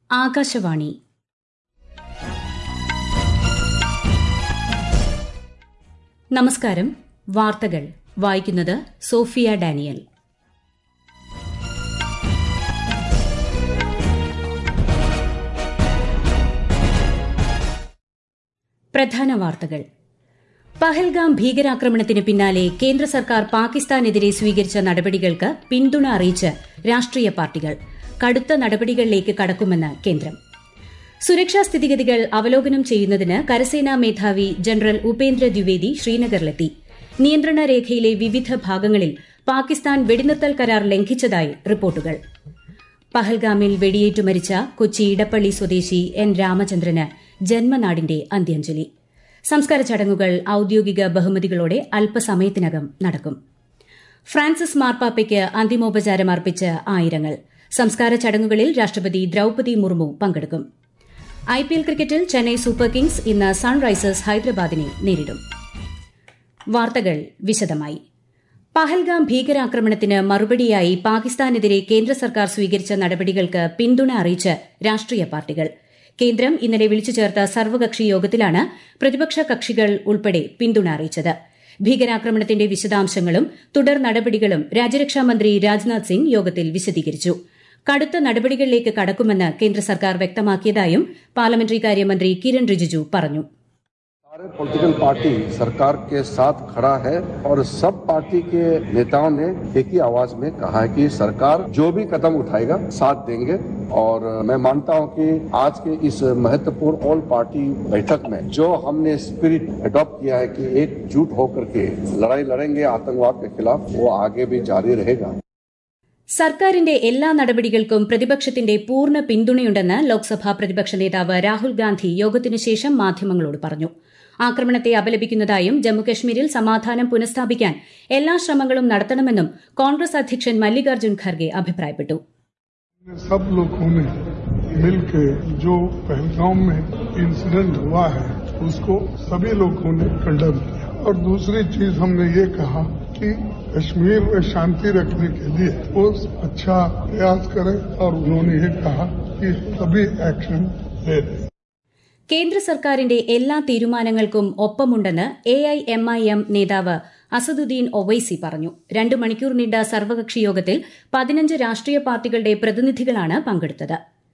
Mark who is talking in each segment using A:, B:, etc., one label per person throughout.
A: ആകാശവാണി നമസ്കാരം വാർത്തകൾ വായിക്കുന്നത് സോഫിയ ഡാനിയൽ പ്രധാന വാർത്തകൾ പഹൽഗാം ഭീകരാക്രമണത്തിന് പിന്നാലെ കേന്ദ്ര സർക്കാർ പാകിസ്ഥാനെതിരെ സ്വീകരിച്ച നടപടികൾക്ക് പിന്തുണ അറിയിച്ച് രാഷ്ട്രീയ പാർട്ടികൾ കടുത്ത നടപടികളിലേക്ക് കടക്കുമെന്ന് കേന്ദ്രം സുരക്ഷാ സ്ഥിതിഗതികൾ അവലോകനം ചെയ്യുന്നതിന് കരസേനാ മേധാവി ജനറൽ ഉപേന്ദ്ര ദ്വിവേദി ശ്രീനഗറിലെത്തി നിയന്ത്രണ രേഖയിലെ വിവിധ ഭാഗങ്ങളിൽ പാകിസ്ഥാൻ വെടിനിർത്തൽ കരാർ ലംഘിച്ചതായി റിപ്പോർട്ടുകൾ പഹൽഗാമിൽ വെടിയേറ്റു മരിച്ച കൊച്ചി ഇടപ്പള്ളി സ്വദേശി എൻ രാമചന്ദ്രന് ജന്മനാടിന്റെ അന്ത്യാഞ്ജലി സംസ്കാര ചടങ്ങുകൾ ഔദ്യോഗിക ബഹുമതികളോടെ അല്പസമയത്തിനകം നടക്കും ഫ്രാൻസിസ് മാർപ്പാപ്പയ്ക്ക് അന്തിമോപചാരം അർപ്പിച്ച് ആയിരങ്ങൾ സംസ്കാര ചടങ്ങുകളിൽ രാഷ്ട്രപതി ദ്രൌപതി മുർമു പങ്കെടുക്കും ഐപിഎൽ ക്രിക്കറ്റിൽ ചെന്നൈ സൂപ്പർ കിങ്സ് ഇന്ന് സൺറൈസേഴ്സ് ഹൈദരാബാദിനെ നേരിടും വാർത്തകൾ വിശദമായി പഹൽഗാം ഭീകരാക്രമണത്തിന് മറുപടിയായി പാകിസ്ഥാനെതിരെ കേന്ദ്ര സർക്കാർ സ്വീകരിച്ച നടപടികൾക്ക് പിന്തുണ അറിയിച്ച് രാഷ്ട്രീയ പാർട്ടികൾ കേന്ദ്രം ഇന്നലെ വിളിച്ചു ചേർത്ത സർവകക്ഷി യോഗത്തിലാണ് പ്രതിപക്ഷ കക്ഷികൾ ഉൾപ്പെടെ പിന്തുണ അറിയിച്ചത് ഭീകരാക്രമണത്തിന്റെ വിശദാംശങ്ങളും തുടർ നടപടികളും രാജ്യരക്ഷാമന്ത്രി രാജ്നാഥ് സിംഗ് യോഗത്തിൽ വിശദീകരിച്ചു കടുത്ത നടപടികളിലേക്ക് കടക്കുമെന്ന് കേന്ദ്ര സർക്കാർ വ്യക്തമാക്കിയതായും പാർലമെന്ററി കാര്യമന്ത്രി കിരൺ റിജിജു പറഞ്ഞു
B: सारे पॉलिटिकल पार्टी सरकार के साथ खड़ा है और सब पार्टी के नेताओं ने एक ही आवाज में कहा है कि सरकार जो भी कदम उठाएगा साथ देंगे और मैं मानता हूं कि आज के इस महत्वपूर्ण ऑल पार्टी बैठक में जो हमने स्पिरिट अडॉप्ट किया है कि एकजुट होकर के लड़ाई लड़ेंगे आतंकवाद के खिलाफ वो आगे भी जारी रहेगा
A: സർക്കാരിന്റെ എല്ലാ നടപടികൾക്കും പ്രതിപക്ഷത്തിന്റെ പൂർണ്ണ പിന്തുണയുണ്ടെന്ന് ലോക്സഭാ പ്രതിപക്ഷ നേതാവ് രാഹുൽ ഗാന്ധി യോഗത്തിനു ശേഷം മാധ്യമങ്ങളോട് പറഞ്ഞു ആക്രമണത്തെ അപലപിക്കുന്നതായും ജമ്മുകശ്മീരിൽ സമാധാനം പുനഃസ്ഥാപിക്കാൻ എല്ലാ ശ്രമങ്ങളും നടത്തണമെന്നും കോൺഗ്രസ് അധ്യക്ഷൻ മല്ലികാർജ്ജുൻ ഖർഗെ അഭിപ്രായപ്പെട്ടു
C: सब लोगों ने मिलकर जो पहलगाम में इंसिडेंट हुआ है उसको सभी लोगों ने कंडम किया और दूसरी चीज हमने ये कहा कि कश्मीर में शांति रखने के लिए वो अच्छा प्रयास करें और उन्होंने ये कहा कि सभी एक्शन ले रहे
A: കേന്ദ്ര സർക്കാരിന്റെ എല്ലാ തീരുമാനങ്ങൾക്കും ഒപ്പമുണ്ടെന്ന് A I M I M നേതാവ് അസദുദ്ദീൻ ഒവൈസി പറഞ്ഞു രണ്ടു മണിക്കൂർ നീണ്ട സർവകക്ഷി യോഗത്തിൽ പതിനഞ്ച് രാഷ്ട്രീയ പാർട്ടികളുടെ പ്രതിനിധികളാണ് പങ്കെടുത്തത്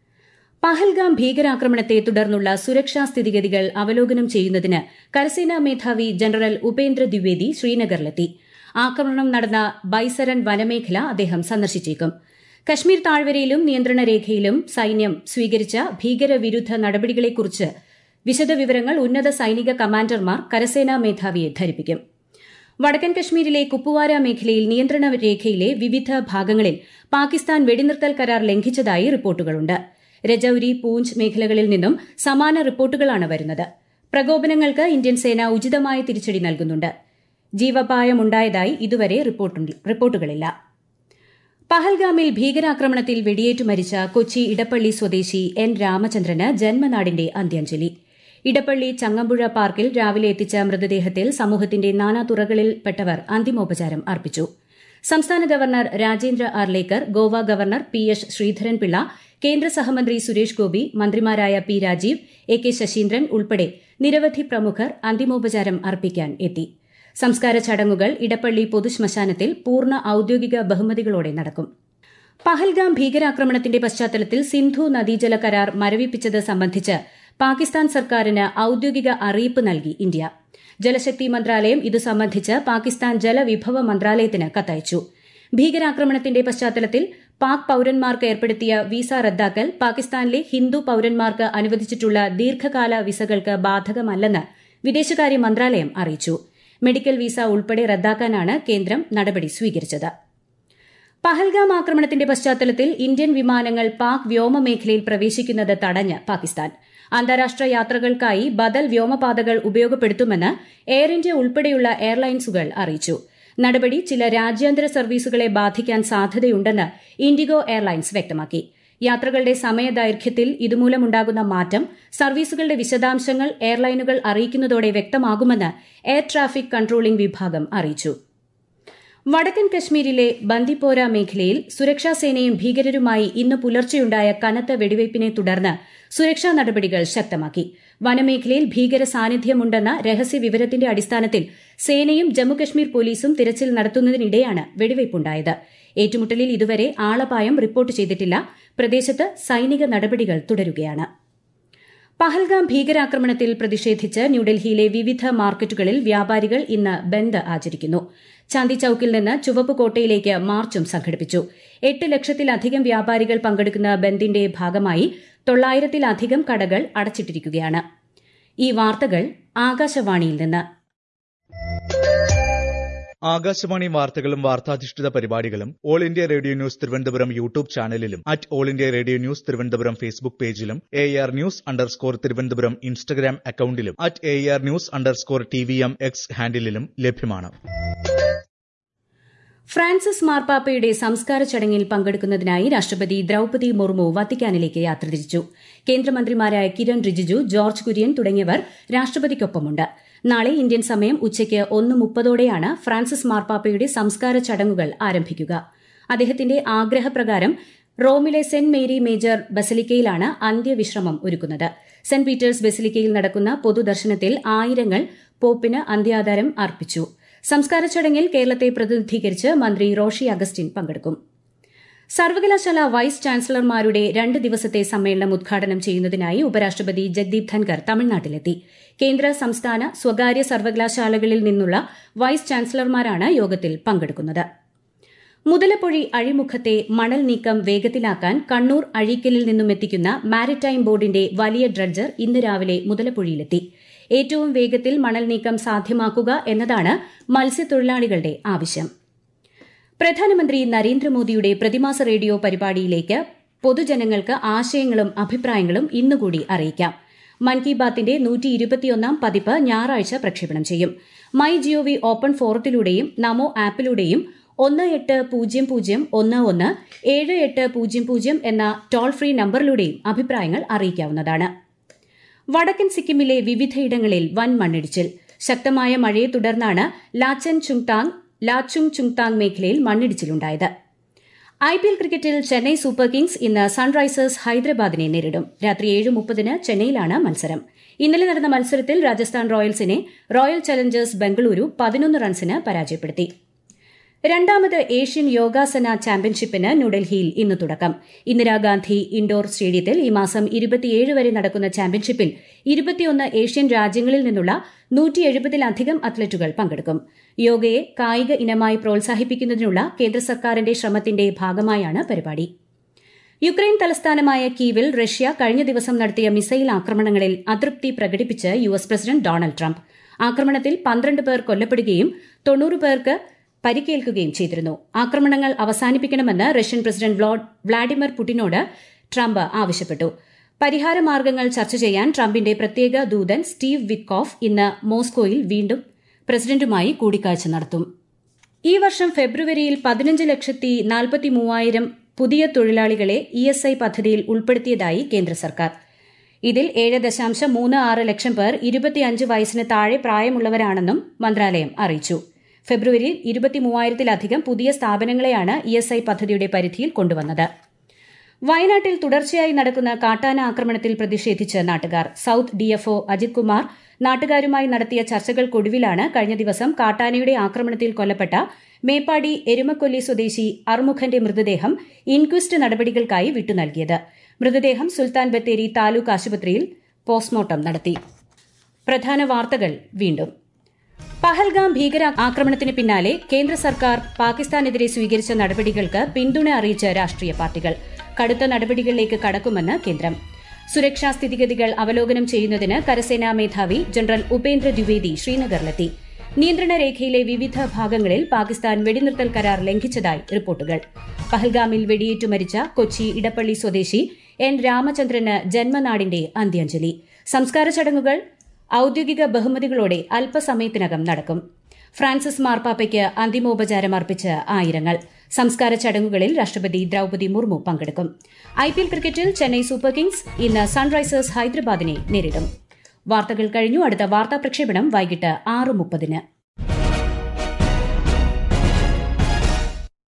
A: പഹൽഗാം ഭീകരാക്രമണത്തെ തുടർന്നുള്ള സുരക്ഷാ സ്ഥിതിഗതികൾ അവലോകനം ചെയ്യുന്നതിന് കരസേനാ മേധാവി ജനറൽ ഉപേന്ദ്ര ദ്വിവേദി ശ്രീനഗറിലെത്തി ആക്രമണം നടന്ന ബൈസരൻ വനമേഖല അദ്ദേഹം സന്ദർശിച്ചേക്കും കശ്മീർ താഴ്വരയിലും നിയന്ത്രണ രേഖയിലും സൈന്യം സ്വീകരിച്ച ഭീകരവിരുദ്ധ നടപടികളെക്കുറിച്ച് വിശദവിവരങ്ങൾ ഉന്നത സൈനിക കമാൻഡർമാർ കരസേനാ മേധാവിയെ ധരിപ്പിക്കും വടക്കൻ കശ്മീരിലെ കുപ്വാര മേഖലയിൽ നിയന്ത്രണ രേഖയിലെ വിവിധ ഭാഗങ്ങളിൽ പാകിസ്ഥാൻ വെടിനിർത്തൽ കരാർ ലംഘിച്ചതായി റിപ്പോർട്ടുകളുണ്ട് രജൌരി പൂഞ്ച് മേഖലകളിൽ നിന്നും സമാന റിപ്പോർട്ടുകളാണ് വരുന്നത് പ്രകോപനങ്ങൾക്ക് ഇന്ത്യൻ സേന ഉചിതമായ തിരിച്ചടി നൽകുന്നുണ്ട് ജീവപായമുണ്ടായതായി ഇതുവരെ റിപ്പോർട്ടുകളില്ല പഹൽഗാമിൽ ഭീകരാക്രമണത്തിൽ വെടിയേറ്റു മരിച്ച കൊച്ചി ഇടപ്പള്ളി സ്വദേശി എൻ രാമചന്ദ്രന് ജന്മനാടിന്റെ അന്ത്യാഞ്ജലി ഇടപ്പള്ളി ചങ്ങമ്പുഴ പാർക്കിൽ രാവിലെ എത്തിച്ച മൃതദേഹത്തിൽ സമൂഹത്തിന്റെ നാനാതുറകളിൽപ്പെട്ടവർ അന്തിമോപചാരം അർപ്പിച്ചു സംസ്ഥാന governor Rajendra Arlekar Goa governor P S Sreedharan Pillai കേന്ദ്ര സഹമന്ത്രി സുരേഷ് ഗോപി മന്ത്രിമാരായ P Rajeev A K Saseendran ഉൾപ്പെടെ നിരവധി പ്രമുഖർ അന്തിമോപചാരം അർപ്പിക്കാൻ എത്തി സംസ്കാര ചടങ്ങുകൾ ഇടപ്പള്ളി പൊതുശ്മശാനത്തിൽ പൂർണ്ണ ഔദ്യോഗിക ബഹുമതികളോടെ നടക്കും പഹൽഗാം ഭീകരാക്രമണത്തിന്റെ പശ്ചാത്തലത്തിൽ സിന്ധു നദീജല കരാർ മരവിപ്പിച്ചത് സംബന്ധിച്ച് പാകിസ്ഥാൻ സർക്കാരിന് ഔദ്യോഗിക അറിയിപ്പ് നൽകി ഇന്ത്യ ജലശക്തി മന്ത്രാലയം ഇതു സംബന്ധിച്ച് പാകിസ്ഥാൻ ജലവിഭവ മന്ത്രാലയത്തിന് കത്തയച്ചു ഭീകരാക്രമണത്തിന്റെ പശ്ചാത്തലത്തിൽ പാക് പൌരന്മാർക്ക് ഏർപ്പെടുത്തിയ വിസ റദ്ദാക്കൽ പാകിസ്ഥാനിലെ ഹിന്ദു പൌരന്മാർക്ക് അനുവദിച്ചിട്ടുള്ള ദീർഘകാല വിസകൾക്ക് ബാധകമല്ലെന്ന് വിദേശകാര്യ മന്ത്രാലയം അറിയിച്ചു മെഡിക്കൽ വിസ ഉൾപ്പെടെ റദ്ദാക്കാനാണ് കേന്ദ്രം നടപടി സ്വീകരിച്ചത് പഹൽഗാം ആക്രമണത്തിന്റെ പശ്ചാത്തലത്തിൽ ഇന്ത്യൻ വിമാനങ്ങൾ പാക് വ്യോമമേഖലയിൽ പ്രവേശിക്കുന്നത് തടഞ്ഞ് പാകിസ്ഥാൻ അന്താരാഷ്ട്ര യാത്രകൾക്കായി ബദൽ വ്യോമപാതകൾ ഉപയോഗപ്പെടുത്തുമെന്ന് എയർ ഇന്ത്യ ഉൾപ്പെടെയുള്ള എയർലൈൻസുകൾ അറിയിച്ചു നടപടി ചില രാജ്യാന്തര സർവീസുകളെ ബാധിക്കാൻ സാധ്യതയുണ്ടെന്ന് ഇൻഡിഗോ എയർലൈൻസ് വ്യക്തമാക്കി യാത്രകളുടെ സമയദൈർഘ്യത്തിൽ ഇതുമൂലമുണ്ടാകുന്ന മാറ്റം സർവീസുകളുടെ വിശദാംശങ്ങൾ എയർലൈനുകൾ അറിയിക്കുന്നതോടെ വ്യക്തമാകുമെന്ന് എയർ ട്രാഫിക് കൺട്രോളിംഗ് വിഭാഗം അറിയിച്ചു വടക്കൻ കശ്മീരിലെ ബന്ദിപ്പോര മേഖലയിൽ സുരക്ഷാസേനയും ഭീകരരുമായി ഇന്ന് പുലർച്ചെയുണ്ടായ കനത്ത വെടിവയ്പിനെ തുടർന്ന് സുരക്ഷാ നടപടികൾ ശക്തമാക്കി വനമേഖലയിൽ ഭീകര സാന്നിധ്യമുണ്ടെന്ന രഹസ്യ വിവരത്തിന്റെ അടിസ്ഥാനത്തിൽ സേനയും ജമ്മുകശ്മീർ പോലീസും തിരച്ചിൽ നടത്തുന്നതിനിടെയാണ് വെടിവയ്പുണ്ടായത് ഏറ്റുമുട്ടലിൽ ഇതുവരെ ആളപായം റിപ്പോർട്ട് ചെയ്തിട്ടില്ല പ്രദേശത്ത് സൈനിക നടപടികൾ തുടരുകയാണ് പഹൽഗാം ഭീകരാക്രമണത്തിൽ പ്രതിഷേധിച്ച് ന്യൂഡൽഹിയിലെ വിവിധ മാർക്കറ്റുകളിൽ വ്യാപാരികൾ ഇന്ന് ബന്ദ് ആചരിക്കുന്നു ചാന്ദി ചൌക്കിൽ നിന്ന് ചുവപ്പ് കോട്ടയിലേക്ക് മാർച്ചും സംഘടിപ്പിച്ചു എട്ട് ലക്ഷത്തിലധികം വ്യാപാരികൾ പങ്കെടുക്കുന്ന ബന്ദിന്റെ ഭാഗമായി തൊള്ളായിരത്തിലധികം കടകൾ അടച്ചിട്ടിരിക്കുകയാണ് ഈ വാർത്തകൾ ആകാശവാണിയിൽ നിന്ന്
D: ആകാശവാണി വാർത്തകളും വാർത്താധിഷ്ഠിത പരിപാടികളും all India radio news Thiruvananthapuram YouTube ചാനലിലും at all India radio news Thiruvananthapuram Facebook പേജിലും A R news underscore Thiruvananthapuram Instagram അക്കൌണ്ടിലും at A R news underscore T V M X ഹാൻഡിലും ലഭ്യമാണ്
A: ഫ്രാൻസിസ് മാർപ്പാപ്പയുടെ സംസ്കാര ചടങ്ങിൽ പങ്കെടുക്കുന്നതിനായി രാഷ്ട്രപതി ദ്രൌപതി മുർമു വത്തിക്കാനിലേക്ക് യാത്ര തിരിച്ചു കേന്ദ്രമന്ത്രിമാരായ കിരൺ റിജിജു ജോർജ് കുര്യൻ തുടങ്ങിയവർ രാഷ്ട്രപതിക്കൊപ്പമുണ്ട് നാളെ ഇന്ത്യൻ സമയം ഉച്ചയ്ക്ക് ഒന്ന് മുപ്പതോടെയാണ് ഫ്രാൻസിസ് മാർപ്പാപ്പയുടെ സംസ്കാര ചടങ്ങുകൾ ആരംഭിക്കുക അദ്ദേഹത്തിന്റെ ആഗ്രഹപ്രകാരം റോമിലെ സെന്റ് മേരി മേജർ ബസലിക്കയിലാണ് അന്ത്യവിശ്രമം ഒരുക്കുന്നത് സെന്റ് പീറ്റേഴ്സ് ബസലിക്കയിൽ നടക്കുന്ന പൊതുദർശനത്തിൽ ആയിരങ്ങൾ പോപ്പിന് അന്ത്യാധാരം അർപ്പിച്ചു സംസ്കാര ചടങ്ങിൽ കേരളത്തെ പ്രതിനിധീകരിച്ച് മന്ത്രി റോഷി അഗസ്റ്റിൻ പങ്കെടുക്കും സർവകലാശാല വൈസ് ചാൻസലർമാരുടെ രണ്ട് ദിവസത്തെ സമ്മേളനം ഉദ്ഘാടനം ചെയ്യുന്നതിനായി ഉപരാഷ്ട്രപതി ജഗ്ദീപ് ധൻകർ തമിഴ്നാട്ടിലെത്തി കേന്ദ്ര സംസ്ഥാന സ്വകാര്യ സർവകലാശാലകളിൽ നിന്നുള്ള വൈസ് ചാൻസലർമാരാണ് യോഗത്തിൽ പങ്കെടുക്കുന്നത് മുതലപ്പൊഴി അഴിമുഖത്തെ മണൽ നീക്കം വേഗത്തിലാക്കാൻ കണ്ണൂർ അഴീക്കലിൽ നിന്നും എത്തിക്കുന്ന മാരിടൈം ബോർഡിന്റെ വലിയ ഡ്രഡ്ജർ ഇന്ന് രാവിലെ മുതലപ്പൊഴിയിലെത്തി ഏറ്റവും വേഗത്തിൽ മണൽ നീക്കം സാധ്യമാക്കുക എന്നതാണ് മത്സ്യത്തൊഴിലാളികളുടെ ആവശ്യം പ്രധാനമന്ത്രി നരേന്ദ്രമോദിയുടെ പ്രതിമാസ റേഡിയോ പരിപാടിയിലേക്ക് പൊതുജനങ്ങൾക്ക് ആശയങ്ങളും അഭിപ്രായങ്ങളും ഇന്നുകൂടി അറിയിക്കാം മൻ കി ബാത്തിന്റെ നൂറ്റി ഇരുപത്തിയൊന്നാം പതിപ്പ് ഞായറാഴ്ച പ്രക്ഷേപണം ചെയ്യും മൈ ജിഒവി ഓപ്പൺ ഫോറത്തിലൂടെയും നമോ ആപ്പിലൂടെയും ഒന്ന് എട്ട് പൂജ്യം പൂജ്യം ഒന്ന് ഒന്ന് ഏഴ് എട്ട് പൂജ്യം പൂജ്യം എന്ന ടോൾ ഫ്രീ നമ്പറിലൂടെയും അഭിപ്രായങ്ങൾ അറിയിക്കാവുന്നതാണ് വടക്കൻ സിക്കിമിലെ വിവിധയിടങ്ങളിൽ വൻ മണ്ണിടിച്ചിൽ ശക്തമായ മഴയെ തുടർന്നാണ് ലാച്ചൻ ചുങ്താങ് ലാച്ചുങ് ചുങ്താങ് മേഖലയിൽ മണ്ണിടിച്ചിലുണ്ടായത് ഐ പി എൽ ക്രിക്കറ്റിൽ ചെന്നൈ സൂപ്പർ കിങ്സ് ഇന്ന് സൺറൈസേഴ്സ് ഹൈദരാബാദിനെ നേരിടും രാത്രി ഏഴ് മുപ്പതിന് ചെന്നൈയിലാണ് മത്സരം ഇന്നലെ നടന്ന മത്സരത്തിൽ രാജസ്ഥാൻ റോയൽസിനെ റോയൽ ചലഞ്ചേഴ്സ് ബംഗളൂരു പതിനൊന്ന് റൺസിന് പരാജയപ്പെടുത്തി രണ്ടാമത് ഏഷ്യൻ യോഗാസന ചാമ്പ്യൻഷിപ്പിന് ന്യൂഡൽഹിയിൽ ഇന്ന് തുടക്കം ഇന്ദിരാഗാന്ധി ഇൻഡോർ സ്റ്റേഡിയത്തിൽ ഈ മാസം ഇരുപത്തിയേഴ് വരെ നടക്കുന്ന ചാമ്പ്യൻഷിപ്പിൽ ഇരുപത്തിയൊന്ന് ഏഷ്യൻ രാജ്യങ്ങളിൽ നിന്നുള്ള നൂറ്റി എഴുപതിലധികം അത്ലറ്റുകൾ പങ്കെടുക്കും യോഗയെ കായിക ഇനമായി പ്രോത്സാഹിപ്പിക്കുന്നതിനുള്ള കേന്ദ്ര സർക്കാരിന്റെ ശ്രമത്തിന്റെ ഭാഗമായാണ് പരിപാടി യുക്രൈൻ തലസ്ഥാനമായ കീവിൽ റഷ്യ കഴിഞ്ഞ ദിവസം നടത്തിയ മിസൈൽ ആക്രമണങ്ങളിൽ അതൃപ്തി പ്രകടിപ്പിച്ച് U S president Donald Trump ആക്രമണത്തിൽ പന്ത്രണ്ട് പേർ കൊല്ലപ്പെടുകയും തൊണ്ണൂറ് പേർക്ക് പരിക്കേൽക്കുകയും ചെയ്തിരുന്നു ആക്രമണങ്ങൾ അവസാനിപ്പിക്കണമെന്ന് റഷ്യൻ പ്രസിഡന്റ് വ്ളാഡിമിർ പുടിനോട് ട്രംപ് ആവശ്യപ്പെട്ടു പരിഹാര മാർഗങ്ങൾ ചർച്ച ചെയ്യാൻ ട്രംപിന്റെ പ്രത്യേക ദൂതൻ സ്റ്റീവ് വിറ്റ്കോഫ് ഇന്ന് മോസ്കോയിൽ വീണ്ടും പ്രസിഡന്റുമായി കൂടിക്കാഴ്ച നടത്തും ഈ വർഷം ഫെബ്രുവരിയിൽ പതിനഞ്ച് ലക്ഷത്തി നാൽപ്പത്തി മൂവായിരം പുതിയ തൊഴിലാളികളെ ഇ എസ് ഐ പദ്ധതിയിൽ ഉൾപ്പെടുത്തിയതായി കേന്ദ്ര സർക്കാർ ഇതിൽ ഏഴ് ദശാംശം മൂന്ന് ആറ് ലക്ഷം പേർ ഇരുപത്തിയഞ്ച് വയസ്സിന് താഴെ പ്രായമുള്ളവരാണെന്നും മന്ത്രാലയം അറിയിച്ചു ഫെബ്രുവരിയിൽ ഇരുപത്തിമൂവായിരത്തിലധികം പുതിയ സ്ഥാപനങ്ങളെയാണ് ഇ എസ് ഐ പദ്ധതിയുടെ പരിധിയിൽ കൊണ്ടുവന്നത് വയനാട്ടിൽ തുടർച്ചയായി നടക്കുന്ന കാട്ടാന ആക്രമണത്തിൽ പ്രതിഷേധിച്ച് നാട്ടുകാർ സൌത്ത് ഡിഎഫ്ഒ അജിത് കുമാർ നാട്ടുകാരുമായി നടത്തിയ ചർച്ചകൾക്കൊടുവിലാണ് കഴിഞ്ഞ ദിവസം കാട്ടാനയുടെ ആക്രമണത്തിൽ കൊല്ലപ്പെട്ട മേപ്പാടി എരുമക്കൊല്ലി സ്വദേശി അർമുഖന്റെ മൃതദേഹം ഇൻക്വസ്റ്റ് നടപടികൾക്കായി വിട്ടുനൽകിയത് മൃതദേഹം സുൽത്താൻ ബത്തേരി താലൂക്ക് ആശുപത്രിയിൽ പോസ്റ്റ്മോർട്ടം നടത്തി പ്രധാന വാർത്തകൾ വീണ്ടും പഹൽഗാം ഭീകര ആക്രമണത്തിന് പിന്നാലെ കേന്ദ്ര സർക്കാർ പാകിസ്ഥാനെതിരെ സ്വീകരിച്ച നടപടികൾക്ക് പിന്തുണ അറിയിച്ച രാഷ്ട്രീയ പാർട്ടികൾ കടുത്ത നടപടികളിലേക്ക് കടക്കുമെന്ന് കേന്ദ്രം സുരക്ഷാ സ്ഥിതിഗതികൾ അവലോകനം ചെയ്യുന്നതിന് കരസേനാ മേധാവി ജനറൽ ഉപേന്ദ്ര ദ്വിവേദി ശ്രീനഗറിലെത്തി നിയന്ത്രണ രേഖയിലെ വിവിധ ഭാഗങ്ങളിൽ പാകിസ്ഥാൻ വെടിനിർത്തൽ കരാർ ലംഘിച്ചതായി റിപ്പോർട്ടുകൾ പഹൽഗാമിൽ വെടിയേറ്റു മരിച്ച കൊച്ചി ഇടപ്പള്ളി സ്വദേശി എൻ രാമചന്ദ്രന് ജന്മനാടിന്റെ അന്ത്യാഞ്ജലി സംസ്കാര ചടങ്ങുകൾ ഔദ്യോഗിക ബഹുമതികളോടെ അല്പസമയത്തിനകം നടക്കും ഫ്രാൻസിസ് മാർപ്പാപ്പയ്ക്ക് അന്തിമോപചാരം അർപ്പിച്ച് ആയിരങ്ങൾ സംസ്കാര ചടങ്ങുകളിൽ രാഷ്ട്രപതി ദ്രൌപതി മുർമു പങ്കെടുക്കും ഐപിഎൽ ക്രിക്കറ്റിൽ ചെന്നൈ സൂപ്പർ കിങ്സ് ഇന്ന് സൺറൈസേഴ്സ് ഹൈദരാബാദിനെ നേരിടും വാർത്തകൾ കഴിഞ്ഞു അടുത്ത വാർത്താ പ്രക്ഷേപണം വൈകിട്ട് ആറ് മുപ്പതിന്